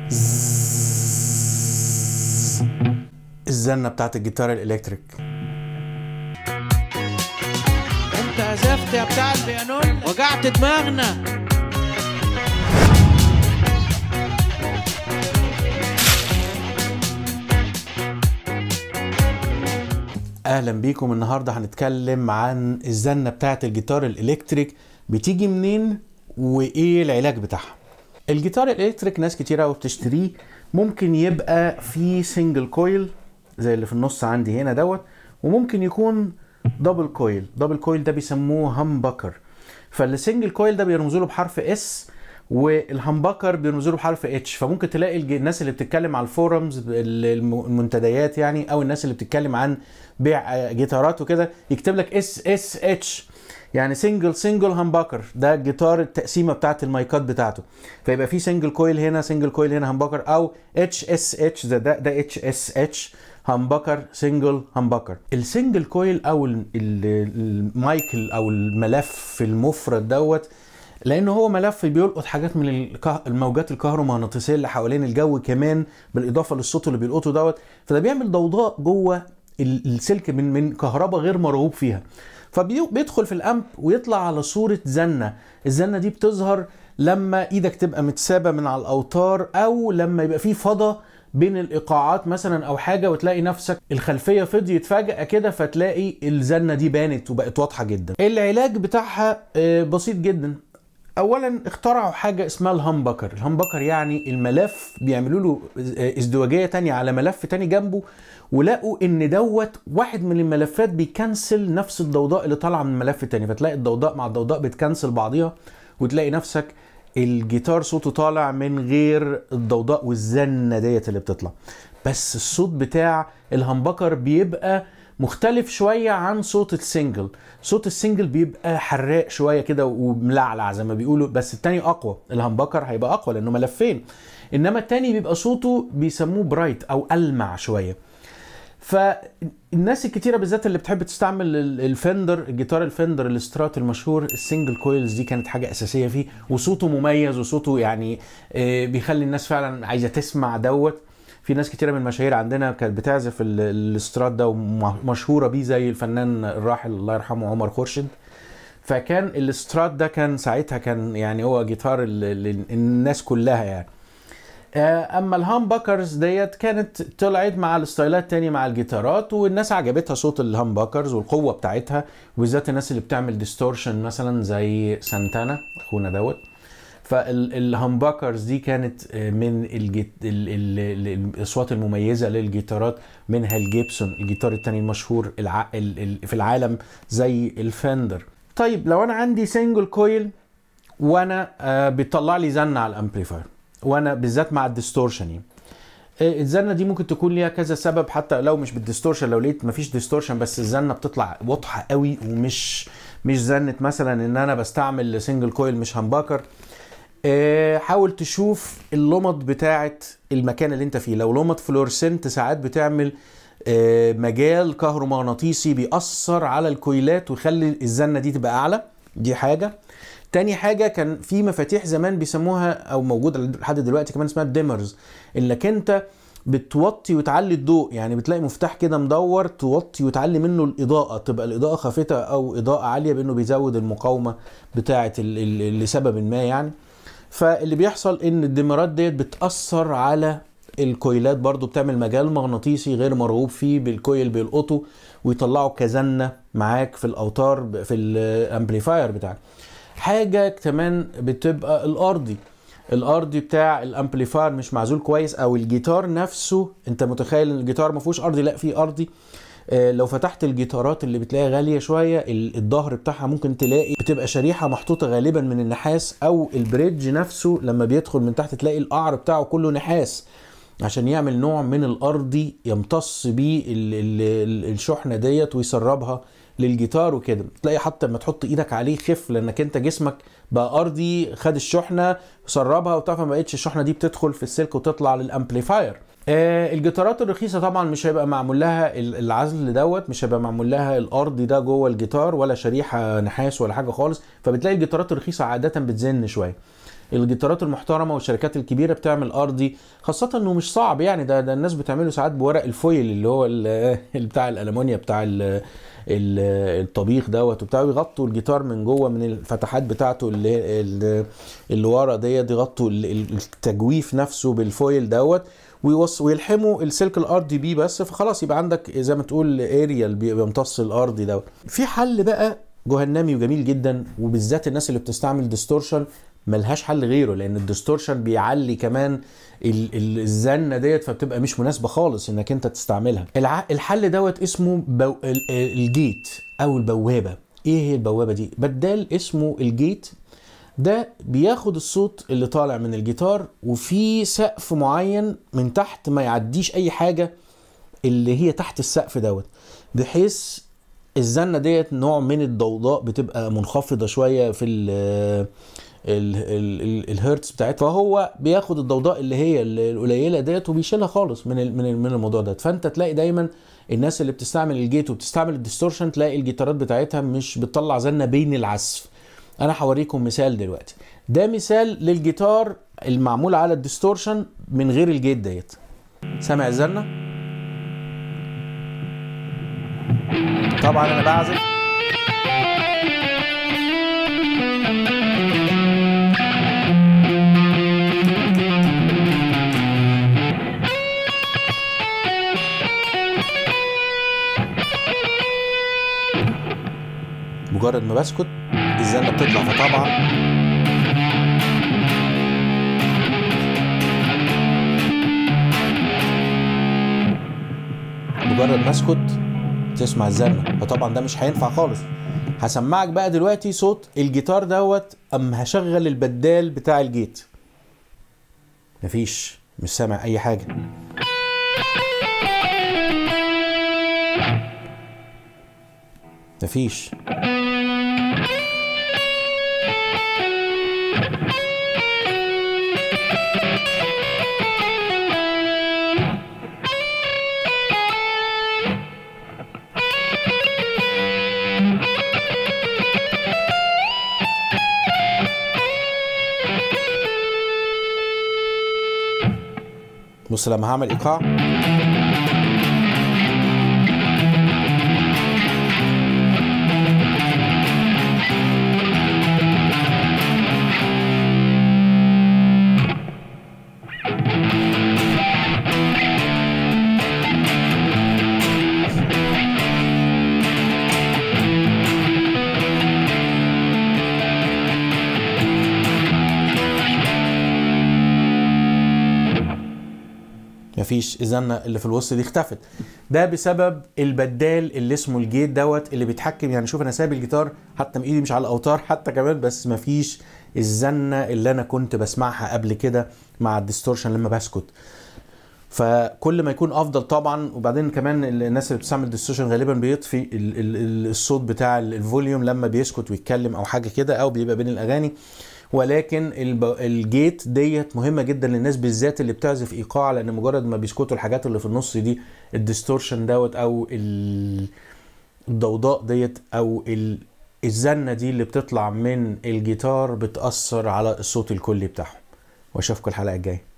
زzzz. الزنه بتاعت الجيتار الالكتريك انت عزفت يا بتاع البيانون وجعت دماغنا اهلا بيكم النهارده هنتكلم عن الزنه بتاعت الجيتار الالكتريك بتيجي منين وايه العلاج بتاعها الجيتار الالكتريك ناس كتير قوي بتشتريه ممكن يبقى فيه سنجل كويل زي اللي في النص عندي هنا دوت وممكن يكون دبل كويل دبل كويل ده بيسموه همبكر فالسنجل كويل ده بيرمزوا له بحرف اس والهمبكر بيرمزوا له بحرف اتش فممكن تلاقي الج- الناس اللي بتتكلم على الفورums ال- الم- المنتديات يعني او الناس اللي بتتكلم عن بيع آه، جيتارات وكده يكتب لك اس اس اتش يعني سنجل سنجل همبكر ده الجيتار التقسيمه بتاعت المايكات بتاعته فيبقى في سنجل كويل هنا سنجل كويل هنا همبكر او اتش اس اتش ده ده ده اتش اس اتش همبكر سنجل همبكر السنجل كويل او ال- ال- المايك او الملف المفرد دوت لان هو ملف بيلقط حاجات من الكه- الموجات الكهرومغناطيسيه اللي حوالين الجو كمان بالاضافه للصوت اللي بيلقطه دوت فده بيعمل ضوضاء جوه ال- السلك من من كهرباء غير مرغوب فيها فبيدخل في الامب ويطلع على صوره زنه الزنه دي بتظهر لما ايدك تبقى متسابه من على الاوتار او لما يبقى في فضا بين الايقاعات مثلا او حاجه وتلاقي نفسك الخلفيه فضيت فجاه كده فتلاقي الزنه دي بانت وبقت واضحه جدا العلاج بتاعها آه، بسيط جدا اولا اخترعوا حاجه اسمها الهمبكر الهمبكر يعني الملف بيعملوا له ازدواجيه تانية على ملف تاني جنبه ولقوا ان دوت واحد من الملفات بيكنسل نفس الضوضاء اللي طالعه من الملف التاني فتلاقي الضوضاء مع الضوضاء بتكنسل بعضيها وتلاقي نفسك الجيتار صوته طالع من غير الضوضاء والزنه ديت اللي بتطلع بس الصوت بتاع الهمبكر بيبقى مختلف شوية عن صوت السنجل صوت السنجل بيبقى حراق شوية كده وملعلع زي ما بيقولوا بس التاني أقوى الهمبكر هيبقى أقوى لأنه ملفين إنما التاني بيبقى صوته بيسموه برايت أو ألمع شوية فالناس الكتيره بالذات اللي بتحب تستعمل ال- الفندر الجيتار الفندر الاسترات المشهور السنجل كويلز دي كانت حاجه اساسيه فيه وصوته مميز وصوته يعني آه، بيخلي الناس فعلا عايزه تسمع دوت في ناس كتيره من المشاهير عندنا كانت بتعزف ال- الاسترات ده ومشهوره بيه زي الفنان الراحل الله يرحمه عمر خورشيد فكان الاسترات ده كان ساعتها كان يعني هو جيتار ال- ال- الناس كلها يعني آه، اما الهامبكرز ديت كانت طلعت مع الستايلات تاني مع الجيتارات والناس عجبتها صوت الهامبكرز والقوه بتاعتها وبالذات الناس اللي بتعمل ديستورشن مثلا زي سانتانا اخونا دوت فالهامبكرز دي كانت آه، من الجيت ال ال ال الاصوات المميزه للجيتارات منها الجيبسون الجيتار التاني المشهور الع... ال ال في العالم زي الفندر طيب لو انا عندي سنجل كويل وانا آه، بيطلع لي زنه على الامبليفاير وانا بالذات مع الديستورشن يعني آه، الزنه دي ممكن تكون ليها كذا سبب حتى لو مش بالديستورشن لو لقيت مفيش ديستورشن بس الزنه بتطلع واضحه قوي ومش مش زنه مثلا ان انا بستعمل سنجل كويل مش همبكر آه، حاول تشوف اللمط بتاعت المكان اللي انت فيه لو لمط فلورسنت ساعات بتعمل آه، مجال كهرومغناطيسي بيأثر على الكويلات ويخلي الزنة دي تبقى أعلى دي حاجة تاني حاجة كان في مفاتيح زمان بيسموها أو موجودة لحد دلوقتي كمان اسمها الديمرز انك انت بتوطي وتعلي الضوء يعني بتلاقي مفتاح كده مدور توطي وتعلي منه الإضاءة تبقى الإضاءة خافتة أو إضاءة عالية بأنه بيزود المقاومة بتاعة ال- ال- لسبب ما يعني فاللي بيحصل ان الديمرات ديت بتاثر على الكويلات برضو بتعمل مجال مغناطيسي غير مرغوب فيه بالكويل بيلقطه ويطلعه كزنه معاك في الاوتار ب- في الامبليفاير بتاعك حاجه كمان بتبقى الارضي الارضي بتاع الامبليفاير مش معزول كويس او الجيتار نفسه انت متخيل ان الجيتار ما فيهوش ارضي لا فيه ارضي آه، لو فتحت الجيتارات اللي بتلاقيها غاليه شويه ال- الظهر بتاعها ممكن تلاقي بتبقى شريحه محطوطه غالبا من النحاس او البريدج نفسه لما بيدخل من تحت تلاقي القعر بتاعه كله نحاس عشان يعمل نوع من الارضي يمتص بيه ال- ال- ال- الشحنه ديت ويسربها للجيتار وكده تلاقي حتى لما تحط ايدك عليه خف لانك انت جسمك بقى ارضي خد الشحنه سربها وبتاع فما بقتش الشحنه دي بتدخل في السلك وتطلع للامبليفاير آه الجيتارات الرخيصه طبعا مش هيبقى معمول لها ال- العزل دوت مش هيبقى معمول لها الارضي ده جوه الجيتار ولا شريحه نحاس ولا حاجه خالص فبتلاقي الجيتارات الرخيصه عاده بتزن شويه الجيتارات المحترمه والشركات الكبيره بتعمل ارضي خاصه انه مش صعب يعني ده, ده الناس بتعمله ساعات بورق الفويل اللي هو ال- اللي بتاع الالمونيا بتاع ال- ال- الطبيخ دوت وبتاع يغطوا الجيتار من جوه من الفتحات بتاعته اللي اللي, اللي ورا ديت يغطوا ال- ال- التجويف نفسه بالفويل دوت ويوص ويلحموا السلك الارضي بيه بس فخلاص يبقى عندك زي ما تقول اريال بيمتص الارضي دوت في حل بقى جهنمي وجميل جدا وبالذات الناس اللي بتستعمل ديستورشن ملهاش حل غيره لان الديستورشن بيعلي كمان ال- ال- الزنه ديت فبتبقى مش مناسبه خالص انك انت تستعملها الع... الحل دوت اسمه بو... ال- الجيت او البوابه ايه هي البوابه دي بدال اسمه الجيت ده بياخد الصوت اللي طالع من الجيتار وفي سقف معين من تحت ما يعديش اي حاجه اللي هي تحت السقف دوت بحيث الزنه ديت نوع من الضوضاء بتبقى منخفضه شويه في ال ال ال ال الهرتز بتاعتها فهو بياخد الضوضاء اللي هي ال- القليله ديت وبيشيلها خالص من ال من ال من الموضوع ده فانت تلاقي دايما الناس اللي بتستعمل الجيت وبتستعمل الديستورشن تلاقي الجيتارات بتاعتها مش بتطلع زنه بين العزف انا هوريكم مثال دلوقتي ده مثال للجيتار المعمول على الديستورشن من غير الجيت ديت سامع الزنه طبعا انا بعزف مجرد ما بسكت الزنه بتطلع فطبعا مجرد ما اسكت تسمع الزنه فطبعا ده مش هينفع خالص هسمعك بقى دلوقتي صوت الجيتار دوت اما هشغل البدال بتاع الجيت مفيش مش سامع اي حاجه مفيش بص لما هعمل ايقاع مفيش الزنه اللي في الوسط دي اختفت ده بسبب البدال اللي اسمه الجيت دوت اللي بيتحكم يعني شوف انا سايب الجيتار حتى من ايدي مش على الاوتار حتى كمان بس مفيش الزنه اللي انا كنت بسمعها قبل كده مع الديستورشن لما بسكت فكل ما يكون افضل طبعا وبعدين كمان الناس اللي بتستعمل ديستورشن غالبا بيطفي ال- ال- ال- الصوت بتاع ال- الفوليوم لما بيسكت ويتكلم او حاجه كده او بيبقى بين الاغاني ولكن الب- الجيت ديت مهمه جدا للناس بالذات اللي بتعزف ايقاع لان مجرد ما بيسكتوا الحاجات اللي في النص دي الديستورشن دوت او ال- الضوضاء ديت او ال- الزنه دي اللي بتطلع من الجيتار بتاثر على الصوت الكلي بتاعهم واشوفكم الحلقه الجايه